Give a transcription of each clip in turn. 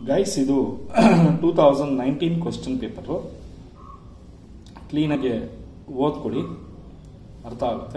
Guys ಇದು two thousand nineteen question paper ಕ್ಲೀನಾಗಿ ಓದ್ಕೊಡಿ ಅರ್ಥ ಆಗುತ್ತೆ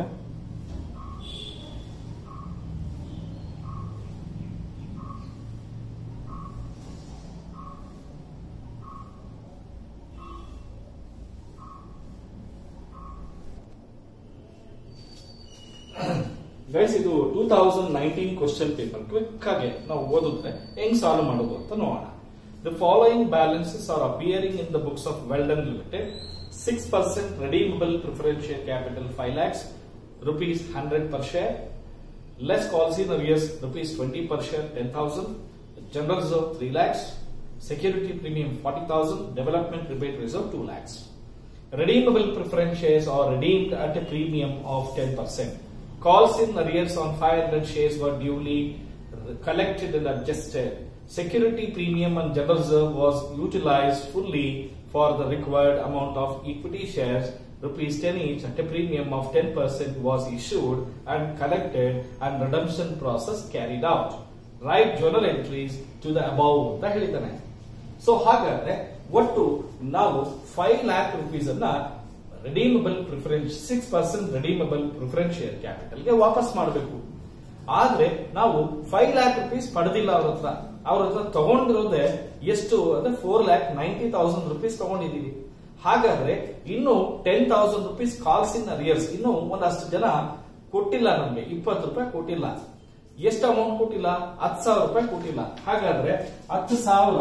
ಗೈಸ್ ಇದು two thousand nineteen question paper quick ಆಗಿ ನಾವು ಓದಿದ್ರೆ ಹೆಂಗ್ ಸಾಲ್ವ್ ಮಾಡೋದು ಅಂತ ನೋಡೋಣ the following balances are appearing in the books of Welldone limited six percent redeemable preferential capital five lakhs rupees hundred per share less calls in arrears rupees twenty per share ten thousand general reserve three lakhs security premium forty thousand development rebate reserve two lakhs redeemable preference shares are redeemed at a premium of 10%. Calls in arrears on 500 shares were duly collected and adjusted. Security premium and general reserve was utilized fully for the required amount of equity shares. Rupees 10 each at a premium of 10% was issued and collected and redemption process carried out. Write journal entries to the above ಅಂತ ಹೇಳಿದ್ದಾನೆ so ಹಾಗಾದ್ರೆ ಒಟ್ಟು ನಾವು five lakh rupees ಅನ್ನ redeemable preference six percent redeemable preference share ಕ್ಯಾಪಿಟಲ್ಗೆ ವಾಪಸ್ ಮಾಡಬೇಕು ಆದ್ರೆ ನಾವು ಫೈವ್ ಲ್ಯಾಕ್ ರುಪೀಸ್ ಪಡೆದಿಲ್ಲ ಅವ್ರ ಹತ್ರ ಅವ್ರ ಹತ್ರ ತಗೊಂಡಿರೋದೇ ಎಷ್ಟು ಅಂದ್ರೆ four lakh ninety thousand rupees ತಗೊಂಡಿದೀವಿ ಹಾಗಾದ್ರೆ ಇನ್ನು ten thousand rupees calls in arrears ಇನ್ನು ಒಂದಷ್ಟು ಜನ ಕೊಟ್ಟಿಲ್ಲ ನಮ್ಗೆ ಇಪ್ಪತ್ತು ರೂಪಾಯಿ ಕೊಟ್ಟಿಲ್ಲ ಎಷ್ಟು ಅಮೌಂಟ್ ಕೊಟ್ಟಿಲ್ಲ ಹತ್ತು ಸಾವಿರ ರೂಪಾಯಿ ಕೊಟ್ಟಿಲ್ಲ ಹಾಗಾದ್ರೆ ಹತ್ತು ಸಾವಿರ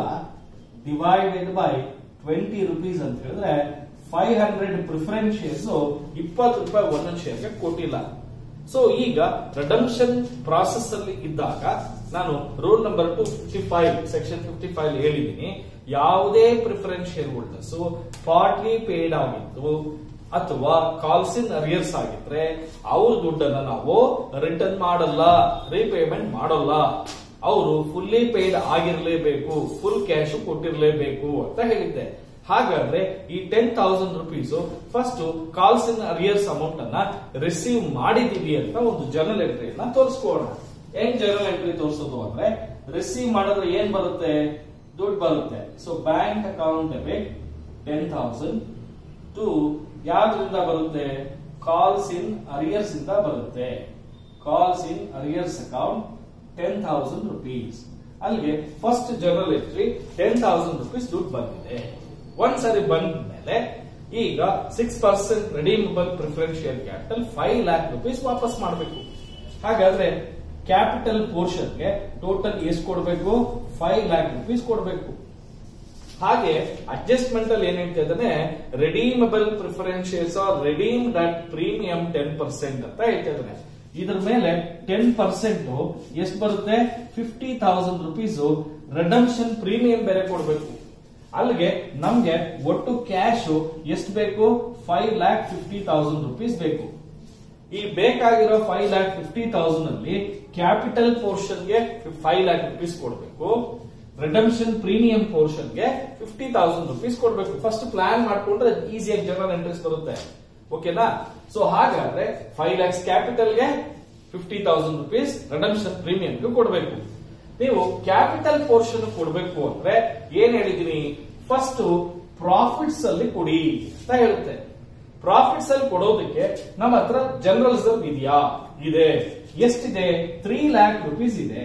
ಡಿವೈಡೆಡ್ ಬೈ ಟ್ವೆಂಟಿ ರುಪೀಸ್ ಅಂತ ಹೇಳಿದ್ರೆ ಫೈವ್ ಹಂಡ್ರೆಡ್ ಪ್ರಿಫರೆನ್ಸ್ ಶೇರ್ಸ್ ಇಪ್ಪತ್ತು ರೂಪಾಯಿ ಒಂದೊಂದು ಶೇರ್ಗೆ ಕೊಟ್ಟಿಲ್ಲ ಸೊ ಈಗ ರಿಡಂಪ್ಷನ್ ಪ್ರಾಸೆಸ್ ಅಲ್ಲಿ ಇದ್ದಾಗ ನಾನು rule number two fifty five section fifty five ಹೇಳಿದೀನಿ ಯಾವುದೇ preference share holders partly paid ಆಗಿತ್ತು ಅಥವಾ ಕಾಲ್ಸ್ ಇನ್ ಅರಿಯರ್ಸ್ ಆಗಿದ್ರೆ ಅವ್ರ ದುಡ್ಡನ್ನ ನಾವು ರಿಟರ್ನ್ ಮಾಡಲ್ಲ ರೀಪೇಮೆಂಟ್ ಮಾಡಲ್ಲ ಅವರು ಫುಲ್ಲಿ ಪೇಯ್ಡ್ ಆಗಿರ್ಲೇಬೇಕು ಫುಲ್ ಕ್ಯಾಶ್ ಕೊಟ್ಟಿರ್ಲೇಬೇಕು ಅಂತ ಹೇಳಿದ್ದೆ ಹಾಗಾದ್ರೆ ಈ ten thousand rupees first calls in arrears amount ಅನ್ನ ರಿಸೀವ್ ಮಾಡಿದೀವಿ ಅಂತ ಒಂದು ಜರ್ನಲ್ ಎಂಟ್ರಿಯನ್ನ ತೋರಿಸ್ಕೊಳ್ಳೋಣ ಹೆಂಗ್ ಜರ್ನಲ್ ಎಂಟ್ರಿ ತೋರಿಸೋದು ಅಂದ್ರೆ ರಿಸೀವ್ ಮಾಡಿದ್ರೆ ಏನ್ ಬರುತ್ತೆ ದುಡ್ಡು ಬರುತ್ತೆ so bank account debit ten thousand to ಯಾವ್ದ್ರಿಂದ ಬರುತ್ತೆ ಕಾಲ್ಸ್ ಇನ್ ಅರಿಯರ್ಸ್ ಇಂದ ಬರುತ್ತೆ calls in arrears account ten thousand rupees ಅಲ್ಲಿಗೆ first general entry ten thousand rupees ದುಡ್ಡು ಬಂದಿದೆ ಒಂದ್ ಸರಿ ಬಂದ ಮೇಲೆ ಈಗ six percent redeemable preference share capital five lakh rupees ವಾಪಸ್ ಮಾಡಬೇಕು ಹಾಗಾದ್ರೆ ಕ್ಯಾಪಿಟಲ್ ಪೋರ್ಷನ್ಗೆ ಟೋಟಲ್ ಎಷ್ಟು ಕೊಡಬೇಕು ಫೈವ್ ಲ್ಯಾಕ್ ರುಪೀಸ್ ಕೊಡಬೇಕು ಹಾಗೆ ಅಡ್ಜಸ್ಟ್ಮೆಂಟ್ ಅಲ್ಲಿ ಏನ್ ಹೇಳ್ತಾ ಇದ್ದಾನೆ redeemable preference shares are redeemed at premium ten percent ಅಂತ ಹೇಳ್ತಾ ಇದ್ದಾನೆ ಇದ್ರ ಮೇಲೆ ಟೆನ್ ಪರ್ಸೆಂಟ್ ಎಷ್ಟು ಬರುತ್ತೆ fifty thousand rupees redemption premium ಬೇರೆ ಕೊಡಬೇಕು ಅಲ್ಲಿಗೆ ನಮ್ಗೆ ಒಟ್ಟು ಕ್ಯಾಶ್ ಎಷ್ಟು ಬೇಕು five lakh fifty thousand rupees ಬೇಕು ಈ ಬೇಕಾಗಿರೋ ಫೈವ್ ಲ್ಯಾಕ್ ಫಿಫ್ಟಿ ತೌಸಂಡ್ ಅಲ್ಲಿ ಕ್ಯಾಪಿಟಲ್ ಪೋರ್ಷನ್ಗೆ ಫೈವ್ ಲ್ಯಾಕ್ ರುಪೀಸ್ ಕೊಡಬೇಕು ರಿಡಮ್ಷನ್ ಪ್ರೀಮಿಯಂ ಪೋರ್ಷನ್ಗೆ ಫಿಫ್ಟಿ ತೌಸಂಡ್ ರುಪೀಸ್ ಕೊಡಬೇಕು ಫಸ್ಟ್ ಪ್ಲಾನ್ ಮಾಡ್ಕೊಂಡ್ರೆ ಈಸಿಯಾಗಿ ಜನರಲ್ ಎಂಟ್ರೀಸ್ ಬರುತ್ತೆ ಓಕೆನಾ ಸೊ ಹಾಗಾದ್ರೆ ಫೈವ್ ಲ್ಯಾಕ್ಸ್ ಕ್ಯಾಪಿಟಲ್ಗೆ ಫಿಫ್ಟಿ ತೌಸಂಡ್ ರುಪೀಸ್ ರಿಡಮ್ಷನ್ ಪ್ರೀಮಿಯಂಗೆ ಕೊಡಬೇಕು ನೀವು ಕ್ಯಾಪಿಟಲ್ ಪೋರ್ಷನ್ ಕೊಡಬೇಕು ಅಂದ್ರೆ ಏನ್ ಹೇಳಿದೀನಿ ಫಸ್ಟ್ ಪ್ರಾಫಿಟ್ಸ್ ಅಲ್ಲಿ ಕೊಡಿ ಅಂತ ಹೇಳುತ್ತೆ ಪ್ರಾಫಿಟ್ಸ್ ಅಲ್ಲಿ ಕೊಡೋದಕ್ಕೆ ನಮ್ಮ ಹತ್ರ ಜನರಲ್ ರಿಸರ್ವ್ ಇದೆಯಾ ಇದೆ ಎಷ್ಟಿದೆ ತ್ರೀ ಲ್ಯಾಕ್ ರುಪೀಸ್ ಇದೆ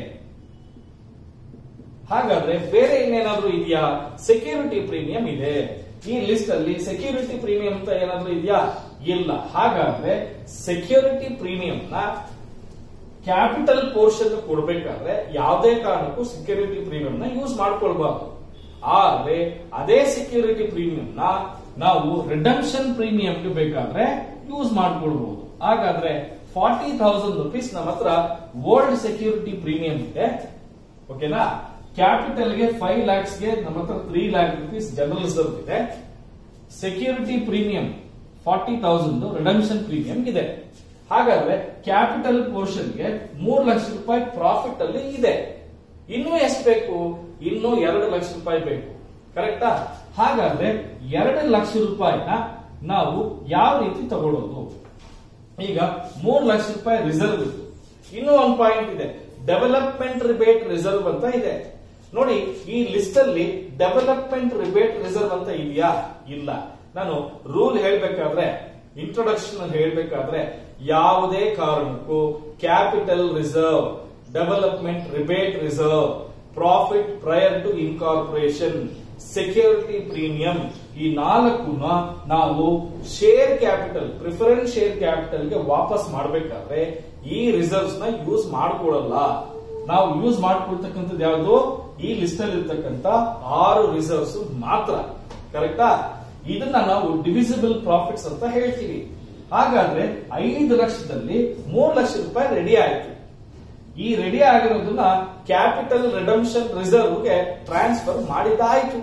ಹಾಗಾದ್ರೆ ಬೇರೆ ಇನ್ನೇನಾದ್ರೂ ಇದೆಯಾ ಸೆಕ್ಯೂರಿಟಿ ಪ್ರೀಮಿಯಂ ಇದೆ ಈ ಲಿಸ್ಟ್ ಅಲ್ಲಿ ಸೆಕ್ಯೂರಿಟಿ ಪ್ರೀಮಿಯಂ ಅಂತ ಏನಾದ್ರೂ ಇದೆಯಾ ಇಲ್ಲ ಹಾಗಾದ್ರೆ ಸೆಕ್ಯೂರಿಟಿ ಪ್ರೀಮಿಯಂ ನ ಕ್ಯಾಪಿಟಲ್ ಪೋರ್ಷನ್ ಕೊಡಬೇಕಾದ್ರೆ ಯಾವುದೇ ಕಾರಣಕ್ಕೂ ಸೆಕ್ಯೂರಿಟಿ ಪ್ರೀಮಿಯಂ ನ ಯೂಸ್ ಮಾಡ್ಕೊಳ್ಬಾರ್ದು ಆದ್ರೆ ಅದೇ ಸೆಕ್ಯೂರಿಟಿ ಪ್ರೀಮಿಯಂ ನ ನಾವು ರಿಡಮ್ಷನ್ ಪ್ರೀಮಿಯಂಗೆ ಬೇಕಾದ್ರೆ ಯೂಸ್ ಮಾಡ್ಕೊಳ್ಬಹುದು ಹಾಗಾದ್ರೆ ಫಾರ್ಟಿ ತೌಸಂಡ್ ರುಪೀಸ್ ನಮ್ಮ ಹತ್ರ ಓಲ್ಡ್ ಸೆಕ್ಯೂರಿಟಿ ಪ್ರೀಮಿಯಂ ಇದೆ ಓಕೆನಾ ಕ್ಯಾಪಿಟಲ್ಗೆ ಫೈವ್ ಲ್ಯಾಕ್ಸ್ಗೆ ನಮ್ಮ ಹತ್ರ three lakh rupees general reserve ಇದೆ security premium forty thousand redemption premium ಇದೆ ಹಾಗಾದ್ರೆ ಕ್ಯಾಪಿಟಲ್ ಪೋರ್ಷನ್ಗೆ ಮೂರು ಲಕ್ಷ ರೂಪಾಯಿ ಪ್ರಾಫಿಟ್ ಅಲ್ಲಿ ಇದೆ ಇನ್ನೂ ಎಷ್ಟು ಬೇಕು ಇನ್ನೂ ಎರಡು ಲಕ್ಷ ರೂಪಾಯಿ ಬೇಕು ಕರೆಕ್ಟಾ ಹಾಗಾದ್ರೆ ಎರಡು ಲಕ್ಷ ರೂಪಾಯಿನ ನಾವು ಯಾವ ರೀತಿ ತಗೊಳ್ಳೋದು ಈಗ ಮೂರು ಲಕ್ಷ ರೂಪಾಯಿ ರಿಸರ್ವ್ ಇತ್ತು ಇನ್ನೂ ಒಂದು ಪಾಯಿಂಟ್ ಇದೆ ಡೆವಲಪ್ಮೆಂಟ್ ರಿಬೇಟ್ ರಿಸರ್ವ್ ಅಂತ ಇದೆ ನೋಡಿ ಈ ಲಿಸ್ಟ್ ಅಲ್ಲಿ ಡೆವಲಪ್ಮೆಂಟ್ ರಿಬೇಟ್ ರಿಸರ್ವ್ ಅಂತ ಇದೆಯಾ ಇಲ್ಲ ನಾನು ರೂಲ್ ಹೇಳ್ಬೇಕಾದ್ರೆ ಇಂಟ್ರೊಡಕ್ಷನ್ ಹೇಳ್ಬೇಕಾದ್ರೆ ಯಾವುದೇ ಕಾರಣಕ್ಕೂ capital reserve development rebate reserve profit prior to incorporation security premium ಈ ನಾಲ್ಕು ನಾವು share capital preference share capital ಗೆ ವಾಪಸ್ ಮಾಡಬೇಕಾದ್ರೆ ಈ ರಿಸರ್ವ್ಸ್ ನ ಯೂಸ್ ಮಾಡ್ಕೊಳಲ್ಲ ನಾವು ಯೂಸ್ ಮಾಡ್ಕೊಳ್ತಕ್ಕಂಥದ್ದು ಯಾವುದು ಈ ಲಿಸ್ಟ್ ಅಲ್ಲಿ ಇರ್ತಕ್ಕಂಥ ಆರು ರಿಸರ್ವ್ಸ್ ಮಾತ್ರ ಕರೆಕ್ಟಾ ಇದನ್ನ ನಾವು ಡಿವಿಸಿಬಲ್ ಪ್ರಾಫಿಟ್ಸ್ ಅಂತ ಹೇಳ್ತೀವಿ ಹಾಗಾದ್ರೆ ಐದು ಲಕ್ಷದಲ್ಲಿ ಮೂರು ಲಕ್ಷ ರೂಪಾಯಿ ರೆಡಿ ಆಯ್ತು ಈ ರೆಡಿ ಆಗಿರೋದನ್ನ ಕ್ಯಾಪಿಟಲ್ ರಿಡಮ್ಷನ್ ರಿಸರ್ವ್ ಗೆ ಟ್ರಾನ್ಸ್ಫರ್ ಮಾಡಿದ್ದಾಯ್ತು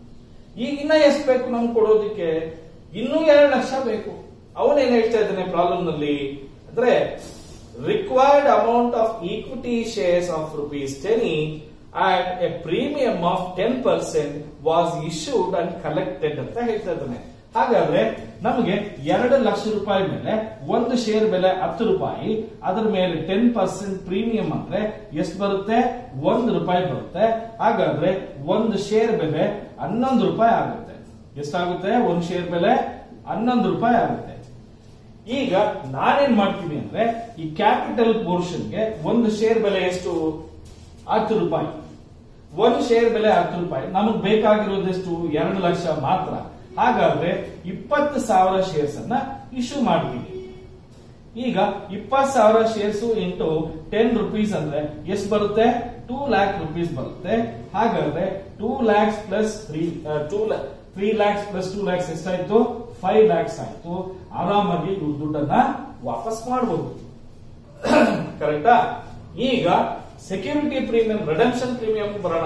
ಈಗ ಇನ್ನ ಎಷ್ಟು ಬೇಕು ನಮ್ಗೆ ಕೊಡೋದಕ್ಕೆ ಇನ್ನೂ ಎರಡು ಲಕ್ಷ ಬೇಕು ಅವನೇನ್ ಹೇಳ್ತಾ ಇದ್ದಾನೆ ಪ್ರಾಬ್ಲಮ್ ನಲ್ಲಿ ಅಂದ್ರೆ required amount of equity shares of rupees ten and a premium of ten percent was issued and collected ಅಂತ ಹೇಳ್ತಾ ಇದ್ದಾನೆ ಹಾಗಾದ್ರೆ ನಮಗೆ ಎರಡು ಲಕ್ಷ ರೂಪಾಯಿ ಮೇಲೆ ಒಂದು ಶೇರ್ ಬೆಲೆ ಹತ್ತು ರೂಪಾಯಿ ಅದರ ಮೇಲೆ ಟೆನ್ ಪರ್ಸೆಂಟ್ ಪ್ರೀಮಿಯಂ ಅಂದ್ರೆ ಎಷ್ಟು ಬರುತ್ತೆ ಒಂದು ರೂಪಾಯಿ ಬರುತ್ತೆ ಹಾಗಾದ್ರೆ ಒಂದು ಶೇರ್ ಬೆಲೆ ಹನ್ನೊಂದು ರೂಪಾಯಿ ಆಗುತ್ತೆ ಎಷ್ಟಾಗುತ್ತೆ ಒಂದು ಶೇರ್ ಬೆಲೆ ಹನ್ನೊಂದು ರೂಪಾಯಿ ಆಗುತ್ತೆ ಈಗ ನಾನೇನ್ ಮಾಡ್ತೀನಿ ಅಂದ್ರೆ ಈ ಕ್ಯಾಪಿಟಲ್ ಪೋರ್ಷನ್ಗೆ ಒಂದು ಶೇರ್ ಬೆಲೆ ಎಷ್ಟು ಹತ್ತು ರೂಪಾಯಿ ಒಂದು ಶೇರ್ ಬೆಲೆ ಹತ್ತು ರೂಪಾಯಿ ನಮಗ್ ಬೇಕಾಗಿರೋದೆಷ್ಟು ಎರಡು ಲಕ್ಷ ಮಾತ್ರ ಹಾಗಾದ್ರೆ ಇಪ್ಪತ್ತು ಸಾವಿರ ಶೇರ್ಸ್ ಅನ್ನ ಇಶ್ಯೂ ಮಾಡ್ತೀವಿ ಈಗ ಇಪ್ಪತ್ತು ಸಾವಿರ ಶೇರ್ಸ್ ಇಂಟು ಟೆನ್ ರುಪೀಸ್ ಅಂದ್ರೆ ಎಷ್ಟು ಬರುತ್ತೆ ಟೂ ಲ್ಯಾಕ್ ರುಪೀಸ್ ಬರುತ್ತೆ ಹಾಗಾದ್ರೆ two lakhs plus three two three lakhs plus two lakhs ಎಷ್ಟಾಯ್ತು ಫೈವ್ ಲ್ಯಾಕ್ಸ್ ಆಯ್ತು ಆರಾಮಾಗಿ ಇವ್ರ ದುಡ್ಡನ್ನ ವಾಪಸ್ ಮಾಡಬಹುದು ಕರೆಕ್ಟಾ ಈಗ ಸೆಕ್ಯೂರಿಟಿ ಪ್ರೀಮಿಯಂ ರಿಡಮ್ಷನ್ ಪ್ರೀಮಿಯಂ ಬರೋಣ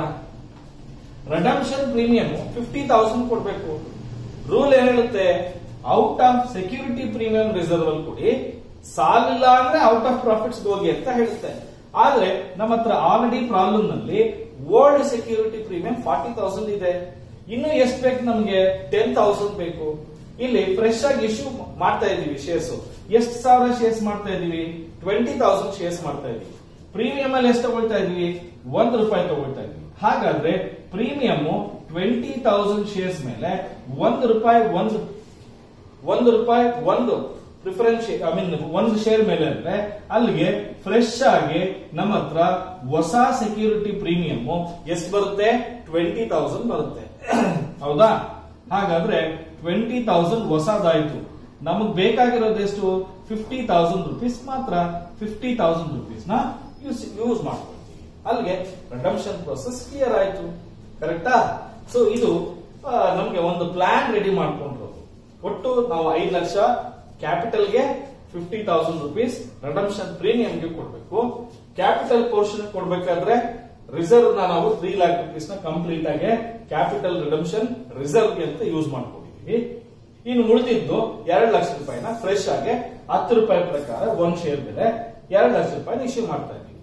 ರಿಡಮ್ಷನ್ ಪ್ರೀಮಿಯಂ ಫಿಫ್ಟಿ ತೌಸಂಡ್ ಕೊಡ್ಬೇಕು ರೂಲ್ ಏನ್ ಹೇಳುತ್ತೆ out of security premium reserve ಅಲ್ಲಿ ಕೊಡಿ ಸಾಲಿಲ್ಲ ಅಂದ್ರೆ ಔಟ್ ಆಫ್ ಪ್ರಾಫಿಟ್ಸ್ ಹೋಗಿ ಅಂತ ಹೇಳುತ್ತೆ ಆದ್ರೆ ನಮ್ಮ ಹತ್ರ ಆಲ್ರೆಡಿ ಪ್ರಾಬ್ಲಮ್ ನಲ್ಲಿ old security premium forty thousand ಇದೆ ಇನ್ನು ಎಷ್ಟು ಬೇಕು ನಮ್ಗೆ ಟೆನ್ ತೌಸಂಡ್ ಬೇಕು ಇಲ್ಲಿ ಫ್ರೆಶ್ ಆಗಿ ಇಶ್ಯೂ ಮಾಡ್ತಾ ಇದೀವಿ ಶೇರ್ಸ್ ಎಷ್ಟು ಸಾವಿರ ಶೇರ್ಸ್ ಮಾಡ್ತಾ ಇದೀವಿ ಟ್ವೆಂಟಿ ತೌಸಂಡ್ ಶೇರ್ಸ್ ಮಾಡ್ತಾ ಇದೀವಿ ಪ್ರೀಮಿಯಂ ಅಲ್ಲಿ ಎಷ್ಟು ತಗೊಳ್ತಾ ಇದೀವಿ ಒಂದು ರೂಪಾಯಿ ತಗೊಳ್ತಾ ಇದೀವಿ ಹಾಗಾದ್ರೆ ಪ್ರೀಮಿಯಂ ಟ್ವೆಂಟಿ ತೌಸಂಡ್ ಶೇರ್ಸ್ ಮೇಲೆ ಒಂದು ರೂಪಾಯಿ ಒಂದು ಒಂದು ರೂಪಾಯಿ ಒಂದು ಪ್ರಿಫರೆನ್ಸ್ ಐ ಮೀನ್ ಒಂದು ಶೇರ್ ಮೇಲೆ ಅಂದ್ರೆ ಅಲ್ಲಿಗೆ ಫ್ರೆಶ್ ಆಗಿ ನಮ್ಮ ಹತ್ರ ಹೊಸ ಸೆಕ್ಯೂರಿಟಿ ಪ್ರೀಮಿಯಂ ಎಷ್ಟು ಬರುತ್ತೆ ಟ್ವೆಂಟಿ ತೌಸಂಡ್ ಬರುತ್ತೆ ಹೌದಾ ಹಾಗಾದ್ರೆ ಟ್ವೆಂಟಿ ತೌಸಂಡ್ ಹೊಸದಾಯ್ತು ನಮಗ್ ಬೇಕಾಗಿರೋದು ಎಷ್ಟು ಫಿಫ್ಟಿ ತೌಸಂಡ್ ರುಪೀಸ್ ಮಾತ್ರ ಫಿಫ್ಟಿ ತೌಸಂಡ್ ರುಪೀಸ್ ನ ಯೂಸ್ ಯೂಸ್ ಮಾಡ್ಕೊಳ್ತೀವಿ ಅಲ್ಲಿಗೆ ರಿಡಮ್ಷನ್ ಪ್ರೊಸೆಸ್ ಕ್ಲಿಯರ್ ಆಯ್ತು ಕರೆಕ್ಟಾ ಸೊ ಇದು ಆ, ನಮ್ಗೆ ಒಂದು ಪ್ಲಾನ್ ರೆಡಿ ಮಾಡ್ಕೊಂಡ್ರು ಒಟ್ಟು ನಾವು ಐದು ಲಕ್ಷ ಕ್ಯಾಪಿಟಲ್ಗೆ ಫಿಫ್ಟಿ ತೌಸಂಡ್ ರುಪೀಸ್ ರಿಡಮ್ಷನ್ ಪ್ರೀಮಿಯಂಗೆ ಕೊಡ್ಬೇಕು ಕ್ಯಾಪಿಟಲ್ ಪೋರ್ಷನ್ ಕೊಡ್ಬೇಕಾದ್ರೆ ರಿಸರ್ವ್ ನ ನಾವು ತ್ರೀ ಲ್ಯಾಕ್ ರುಪೀಸ್ ನ ಕಂಪ್ಲೀಟ್ ಆಗಿ ಕ್ಯಾಪಿಟಲ್ ರಿಡಮ್ಷನ್ ರಿಸರ್ವ್ ಅಂತ ಯೂಸ್ ಮಾಡ್ಕೊಂಡಿದೀವಿ ಇನ್ನು ಉಳಿದಿದ್ದು ಎರಡು ಲಕ್ಷ ರೂಪಾಯಿನ ಫ್ರೆಶ್ ಆಗಿ ಹತ್ತು ರೂಪಾಯಿ ಪ್ರಕಾರ ಒಂದ್ ಶೇರ್ ಬೆಲೆ ಎರಡು ಲಕ್ಷ ರೂಪಾಯಿ ಇಶ್ಯೂ ಮಾಡ್ತಾ ಇದ್ದೀವಿ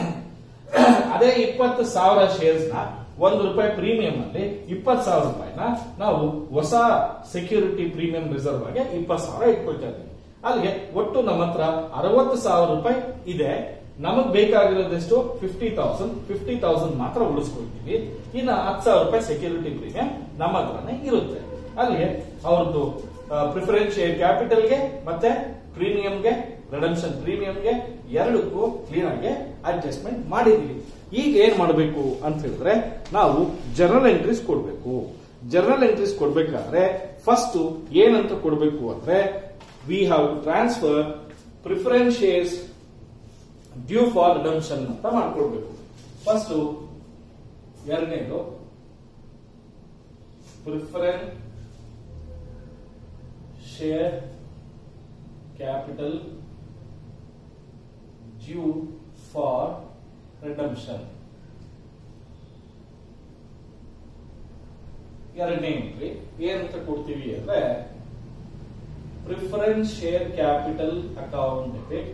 ಅದೇ ಇಪ್ಪತ್ತು ಸಾವಿರ ಶೇರ್ಸ್ ನ ಒಂದು ರೂಪಾಯಿ ಪ್ರೀಮಿಯಂ ಅಲ್ಲಿ ಇಪ್ಪತ್ತು ಸಾವಿರ ರೂಪಾಯಿನ ನಾವು ಹೊಸ ಸೆಕ್ಯೂರಿಟಿ ಪ್ರೀಮಿಯಂ ರಿಸರ್ವ್ ಆಗಿ ಇಪ್ಪತ್ತು ಸಾವಿರ ಇಟ್ಕೊಳ್ತಾ ಇದ್ದೀವಿ ಅಲ್ಲಿಗೆ ಒಟ್ಟು ನಮ್ಮ ಹತ್ರ ಅರವತ್ತು ಸಾವಿರ ರೂಪಾಯಿ ಇದೆ ನಮಗ್ ಬೇಕಾಗಿರೋದೆಷ್ಟು ಫಿಫ್ಟಿ ತೌಸಂಡ್ ಫಿಫ್ಟಿ ತೌಸಂಡ್ ಮಾತ್ರ ಉಳಿಸ್ಕೊಳ್ತೀವಿ ಇನ್ನು ಹತ್ತು ಸಾವಿರ ರೂಪಾಯಿ ಸೆಕ್ಯೂರಿಟಿ ಪ್ರೀಮಿಯಂ ನಮ್ಮ ಹತ್ರನೇ ಇರುತ್ತೆ ಅಲ್ಲಿಗೆ ಅವ್ರದ್ದು ಪ್ರಿಫರೆನ್ಸ್ ಶೇರ್ ಕ್ಯಾಪಿಟಲ್ಗೆ ಮತ್ತೆ ಪ್ರೀಮಿಯಂಗೆ ರಿಡಮ್ಷನ್ ಪ್ರೀಮಿಯಂಗೆ ಎರಡಕ್ಕೂ ಕ್ಲೀನ್ ಆಗಿ ಅಡ್ಜಸ್ಟ್ಮೆಂಟ್ ಮಾಡಿದೀವಿ ಈಗ ಏನ್ ಮಾಡಬೇಕು ಅಂತ ಹೇಳಿದ್ರೆ ನಾವು ಜನರಲ್ ಎಂಟ್ರೀಸ್ ಕೊಡ್ಬೇಕು ಜನರಲ್ ಎಂಟ್ರೀಸ್ ಕೊಡ್ಬೇಕಾದ್ರೆ ಫಸ್ಟ್ ಏನಂತ ಕೊಡ್ಬೇಕು ಅಂದ್ರೆ we have transfer preference shares due for redemption ಅಂತ ಮಾಡ್ಕೊಡ್ಬೇಕು ಫಸ್ಟ್ ಎರಡನೇದು preference share capital due for redemption ಎರಡನೇ ಎಂಟ್ರಿ ಏನಂತ ಕೊಡ್ತೀವಿ ಅಂದ್ರೆ preference share capital account debit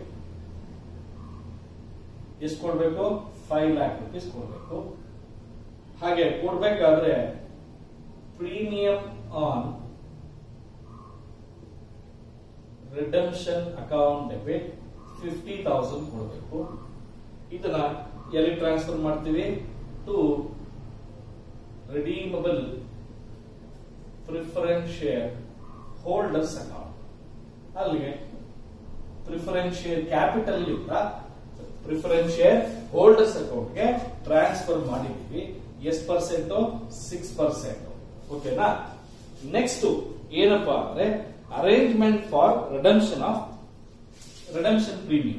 ಎಷ್ಟು ಕೊಡ್ಬೇಕು ಫೈವ್ ಲ್ಯಾಕ್ ರುಪೀಸ್ ಕೊಡ್ಬೇಕು ಹಾಗೆ ಕೊಡ್ಬೇಕಾದ್ರೆ premium on redemption account debit fifty thousand ಕೊಡಬೇಕು ಇದನ್ನ ಎಲ್ಲಿ ಟ್ರಾನ್ಸ್ಫರ್ ಮಾಡ್ತೀವಿ to redeemable preference share holders account ಅಲ್ಲಿಗೆ ಪ್ರಿಫರೆನ್ಸ್ ಶೇರ್ ಕ್ಯಾಪಿಟಲ್ ಇಂದ ಪ್ರಿಫರೆನ್ಸ್ ಶೇರ್ ಹೋಲ್ಡರ್ಸ್ ಅಕೌಂಟ್ಗೆ ಟ್ರಾನ್ಸ್ಫರ್ ಮಾಡಿದೀವಿ ಎಷ್ಟು ಪರ್ಸೆಂಟ್ ಸಿಕ್ಸ್ ಪರ್ಸೆಂಟ್ ಓಕೆನಾ ನೆಕ್ಸ್ಟ್ ಏನಪ್ಪಾ ಅಂದ್ರೆ arrangement for redemption of redemption premium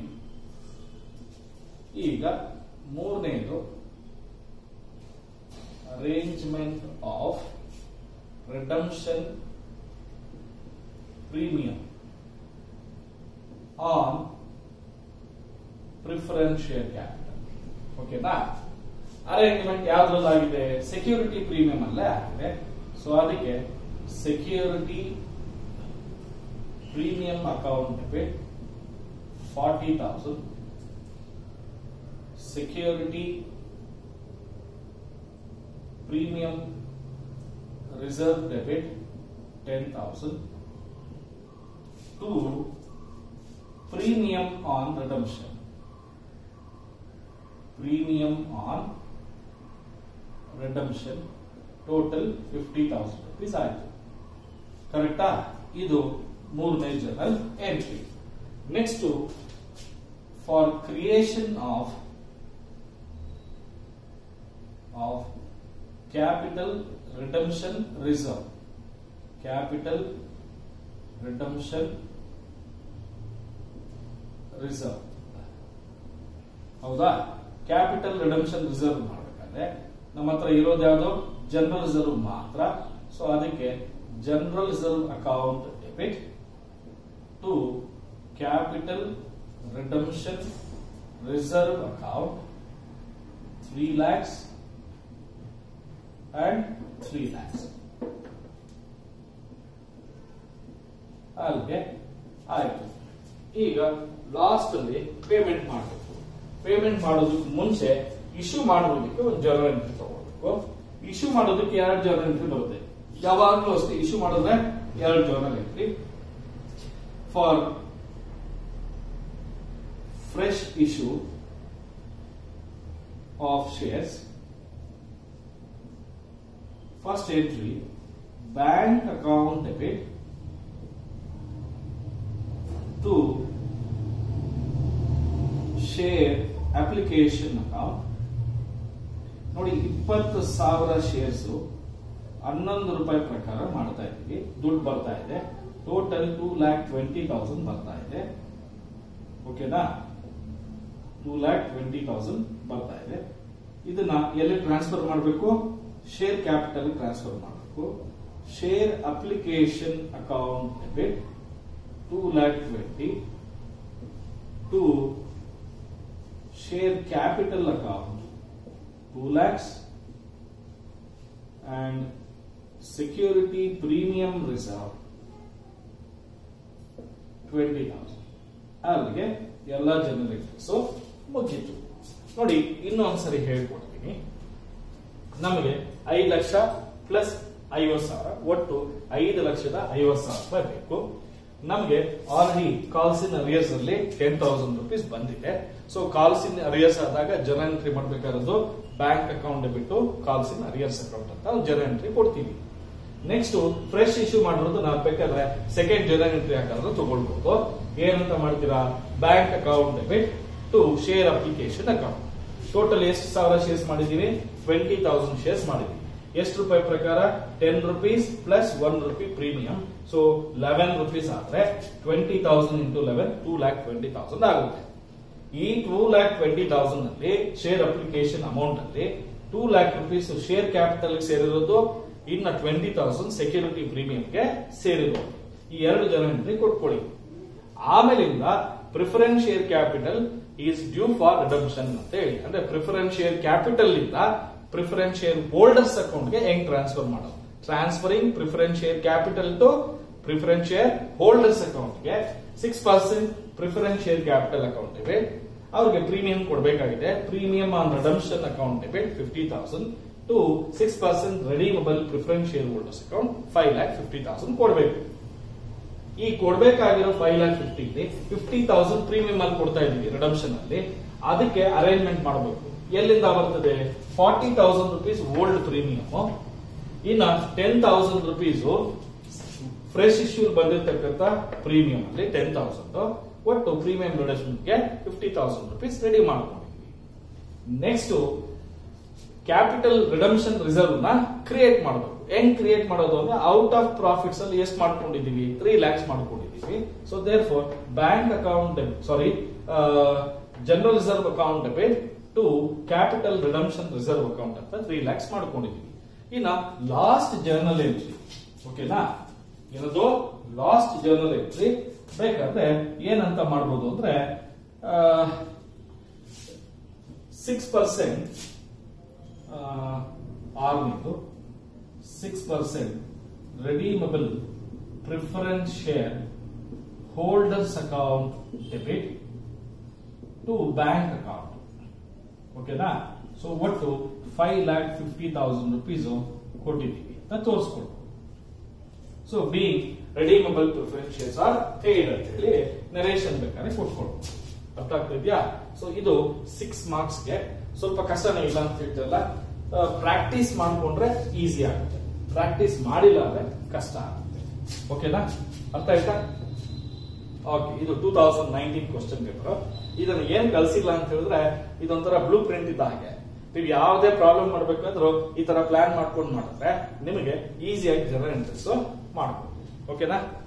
ಈಗ ಮೂರನೇದು arrangement of redemption premium on preference share capital ಓಕೆನಾ ಅರೇಂಜ್ಮೆಂಟ್ ಯಾವ್ದ್ರಲ್ಲಾಗಿದೆ ಸೆಕ್ಯೂರಿಟಿ ಪ್ರೀಮಿಯಂ ಅಲ್ಲೇ ಆಗಿದೆ ಸೊ ಅದಕ್ಕೆ security premium account debit forty thousand security premium reserve debit ten thousand to premium on redemption premium on redemption total fifty thousand rupees ಆಯ್ತು ಕರೆಕ್ಟಾ ಇದು ಮೂರನೇ general entry next for creation of of capital redemption reserve capital redemption reserve ಹೌದಾ capital redemption reserve ಮಾಡಬೇಕಾದ್ರೆ ನಮ್ಮ ಹತ್ರ ಇರೋದು ಯಾವುದು ಜನರಲ್ ರಿಸರ್ವ್ ಮಾತ್ರ ಸೊ ಅದಕ್ಕೆ general reserve account debit to capital redemption reserve account three lakhs and three lakhs ಅಲ್ಲಿಗೆ ಆಯ್ತು ಈಗ ಲಾಸ್ಟ್ ಅಲ್ಲಿ ಪೇಮೆಂಟ್ ಮಾಡಬೇಕು ಪೇಮೆಂಟ್ ಮಾಡೋದಕ್ಕೆ ಮುಂಚೆ ಇಶ್ಯೂ ಮಾಡೋದಕ್ಕೆ ಒಂದು ಜರ್ನಲ್ ಎಂಟ್ರಿ ತಗೊಳ್ಬೇಕು ಇಶ್ಯೂ ಮಾಡೋದಕ್ಕೆ ಎರಡು ಜರ್ನಲ್ ಎಂಟ್ರಿ ಬರುತ್ತೆ ಯಾವಾಗಲೂ ಅಷ್ಟೇ ಇಶ್ಯೂ ಮಾಡಿದ್ರೆ ಎರಡು journal entry for fresh issue of shares first entry bank account debit to share application account ನೋಡಿ ಇಪ್ಪತ್ತು ಸಾವಿರ ಶೇರ್ಸ್ ಹನ್ನೊಂದು ರೂಪಾಯಿ ಪ್ರಕಾರ ಮಾಡ್ತಾ ಇದ್ದೀವಿ ದುಡ್ಡು ಬರ್ತಾ ಇದೆ total two lakh twenty thousand ಬರ್ತಾ ಇದೆ ಓಕೆನಾ ಟೂ ಲ್ಯಾಕ್ ಟ್ವೆಂಟಿ ತೌಸಂಡ್ ಬರ್ತಾ ಇದೆ ಇದನ್ನ ಎಲ್ಲಿ ಟ್ರಾನ್ಸ್ಫರ್ ಮಾಡಬೇಕು ಶೇರ್ ಕ್ಯಾಪಿಟಲ್ ಟ್ರಾನ್ಸ್ಫರ್ ಮಾಡಬೇಕು share application account debit two lakh twenty to share capital account 2 lakhs and security premium reserve 20000 ಅಲ್ಲಿಗೆ ಎಲ್ಲ ಜನರೇಟರ್ಸ್ ಮುಗೀತು ನೋಡಿ ಇನ್ನೊಂದ್ಸರಿ ಹೇಳ್ಕೊಡ್ತೀನಿ ನಮಗೆ ಐದು ಲಕ್ಷ ಪ್ಲಸ್ ಐವತ್ತು ಸಾವಿರ ಒಟ್ಟು ಐದು ಲಕ್ಷದ ಐವತ್ತು ಸಾವಿರ ರೂಪಾಯಿ ಬೇಕು ನಮಗೆ ಆಲ್ರೆಡಿ ಕಾಲ್ಸ್ ಇನ್ ಅರಿಯರ್ಸ್ ಅಲ್ಲಿ ಟೆನ್ ತೌಸಂಡ್ ರುಪೀಸ್ ಬಂದಿದೆ ಸೊ ಕಾಲ್ಸ್ ಇನ್ ಅರಿಯರ್ಸ್ ಆದಾಗ ಜನ ಎಂಟ್ರಿ ಮಾಡಬೇಕಾದ್ದು ಬ್ಯಾಂಕ್ ಅಕೌಂಟ್ ಬಿಟ್ಟು ಕಾಲ್ಸ್ ಇನ್ ಅರಿಯರ್ಸ್ ಅಕೌಂಟ್ ಅಂತ ಜನ ಎಂಟ್ರಿ ಕೊಡ್ತೀವಿ ನೆಕ್ಸ್ಟ್ ಫ್ರೆಶ್ ಇಶ್ಯೂ ಮಾಡಿರೋದು ನಾವು ಬೇಕಾದ್ರೆ ಸೆಕೆಂಡ್ ಜನ ಎಂಟ್ರಿ ಹಾಕಿದ್ರೆ ತಗೊಳ್ಬಹುದು ಏನಂತ ಮಾಡ್ತೀರಾ bank account debit to share application account total ಎಷ್ಟು ಸಾವಿರ ಶೇರ್ಸ್ ಮಾಡಿದೀವಿ ಟ್ವೆಂಟಿ ತೌಸಂಡ್ ಶೇರ್ಸ್ ಮಾಡಿದೀವಿ ಎಷ್ಟು ರೂಪಾಯಿ ಪ್ರಕಾರ ten rupees plus one rupee premium so eleven rupees ಆದ್ರೆ twenty thousand into eleven two lakh twenty thousand ಆಗುತ್ತೆ ಈ ಟೂ ಲ್ಯಾಕ್ ಟ್ವೆಂಟಿ ತೌಸಂಡ್ ಅಲ್ಲಿ ಶೇರ್ ಅಪ್ಲಿಕೇಶನ್ ಅಮೌಂಟ್ ಅಲ್ಲಿ two lakh rupees share capital ಸೇರಿರೋದು ಇನ್ನ ಟ್ವೆಂಟಿ ತೌಸಂಡ್ ಸೆಕ್ಯೂರಿಟಿ ಪ್ರೀಮಿಯಂಗೆ ಸೇರಿರೋದು ಈ ಎರಡು ಜನ ಎಂಟ್ರಿ ಕೊಟ್ಕೊಳ್ಳಿ ಆಮೇಲಿಂದ preference share capital is due for redemption ಅಂತ ಹೇಳಿ ಅಂದ್ರೆ ಪ್ರಿಫರೆನ್ಸ್ ಶೇರ್ ಕ್ಯಾಪಿಟಲ್ ಇಂದ ಪ್ರಿಫರೆನ್ಸ್ ಶೇರ್ ಹೋಲ್ಡರ್ಸ್ ಅಕೌಂಟ್ಗೆ ಹೆಂಗ್ ಟ್ರಾನ್ಸ್ಫರ್ ಮಾಡೋದು transferring preference share capital to preference share holders ಅಕೌಂಟ್ಗೆ six percent preference share capital account ಇವೆ ಅವ್ರಿಗೆ ಪ್ರೀಮಿಯಂ ಕೊಡಬೇಕಾಗಿದೆ premium on redemption account debit fifty thousand to six percent redeemable preference share holders account five lakh fifty thousand ಕೊಡಬೇಕು ಈ ಕೊಡ್ಬೇಕಾಗಿರೋ five lakh fifty fifty thousand premium ಅಲ್ಲಿ ಕೊಡ್ತಾ ಇದೀವಿ ರಿಡಮ್ಷನ್ ಅಲ್ಲಿ ಅದಕ್ಕೆ ಅರೇಂಜ್ಮೆಂಟ್ ಮಾಡಬೇಕು ಎಲ್ಲಿಂದ ಬರ್ತದೆ forty thousand rupees old premium ಇನ್ನ ten thousand rupees fresh issue ಬಂದಿರತಕ್ಕಂತ ಪ್ರೀಮಿಯಂ ಅಲ್ಲಿ ಟೆನ್ ತೌಸಂಡ್ ಒಟ್ಟು ಪ್ರೀಮಿಯಂ ಗೆ ಫಿಫ್ಟಿ ತೌಸಂಡ್ ರುಪೀಸ್ ರೆಡಿ ಮಾಡ್ಕೊಂಡಿದ್ವಿ ನೆಕ್ಸ್ಟ್ ಕ್ಯಾಪಿಟಲ್ ರಿಡಮ್ಷನ್ ರಿಸರ್ವ್ ನ ಕ್ರಿಯೇಟ್ ಮಾಡಬೇಕು ಹೆಂಗ್ ಕ್ರಿಯೇಟ್ ಮಾಡೋದು ಅಂದ್ರೆ ಔಟ್ ಆಫ್ ಪ್ರಾಫಿಟ್ಸ್ ಅಲ್ಲಿ ಎಷ್ಟು ಮಾಡ್ಕೊಂಡಿದೀವಿ ತ್ರೀ ಲ್ಯಾಕ್ಸ್ ಮಾಡ್ಕೊಂಡಿದೀವಿ so therefore bank account sorry general reserve account debit to capital redemption reserve account ಅಂತ ತ್ರೀ ಲ್ಯಾಕ್ಸ್ ಮಾಡ್ಕೊಂಡಿದೀವಿ ಇನ್ನ ಲಾಸ್ಟ್ ಜರ್ನಲ್ ಎಂಟ್ರಿ ಓಕೆನಾ ಏನದು ಲಾಸ್ಟ್ ಜರ್ನಲ್ ಎಂಟ್ರಿ ಬೇಕಾದ್ರೆ ಏನಂತ ಮಾಡ್ಬೋದು ಅಂದ್ರೆ ಸಿಕ್ಸ್ ಪರ್ಸೆಂಟ್ ಆರ್ಮಿದು six percent redeemable preference share holders account debit to bank account ಓಕೆನಾ ಸೊ ಒಟ್ಟು five lakh fifty thousand rupees ಕೊಟ್ಟಿದ್ದೀವಿ ಅಂತ ತೋರಿಸ್ಕೊಡ್ಬೋದು so be redeemable preference shares are paid ಅಂತ ಹೇಳಿ ನರೇಶನ್ ಬೇಕಾದ್ರೆ ಕೊಟ್ಕೊಡ್ಬೋದು ಅರ್ಥ ಆಗ್ತಿದ್ಯಾ ಸೊ ಇದು ಸಿಕ್ಸ್ ಮಾರ್ಕ್ಸ್ಗೆ ಸ್ವಲ್ಪ ಕಷ್ಟನೇ ಇಲ್ಲ ಅಂತ ಹೇಳ್ತಲ್ಲ ಪ್ರಾಕ್ಟೀಸ್ ಮಾಡ್ಕೊಂಡ್ರೆ ಈಸಿ ಆಗುತ್ತೆ ಪ್ರಾಕ್ಟೀಸ್ ಮಾಡಿಲ್ಲ ಅಂದ್ರೆ ಕಷ್ಟ ಆಗುತ್ತೆ ಓಕೆನಾ ಅರ್ಥ ಆಯ್ತಾ ಓಕೆ ಇದು two thousand nineteen question paper ಇದನ್ನ ಏನ್ ಕಲ್ಸಿಲ್ಲ ಅಂತ ಹೇಳಿದ್ರೆ ಇದೊಂಥರ ಬ್ಲೂ ಪ್ರಿಂಟ್ ಇದ್ದ ಹಾಗೆ ನೀವು ಯಾವುದೇ ಪ್ರಾಬ್ಲಮ್ ಮಾಡ್ಬೇಕಾದ್ರೂ ಈ ತರ ಪ್ಲಾನ್ ಮಾಡ್ಕೊಂಡು ಮಾಡಿದ್ರೆ ನಿಮಗೆ ಈಸಿಯಾಗಿ ಜನ ಎಂಟ್ರೆಸ್ ಮಾಡ್ಬೋದು ಓಕೆನಾ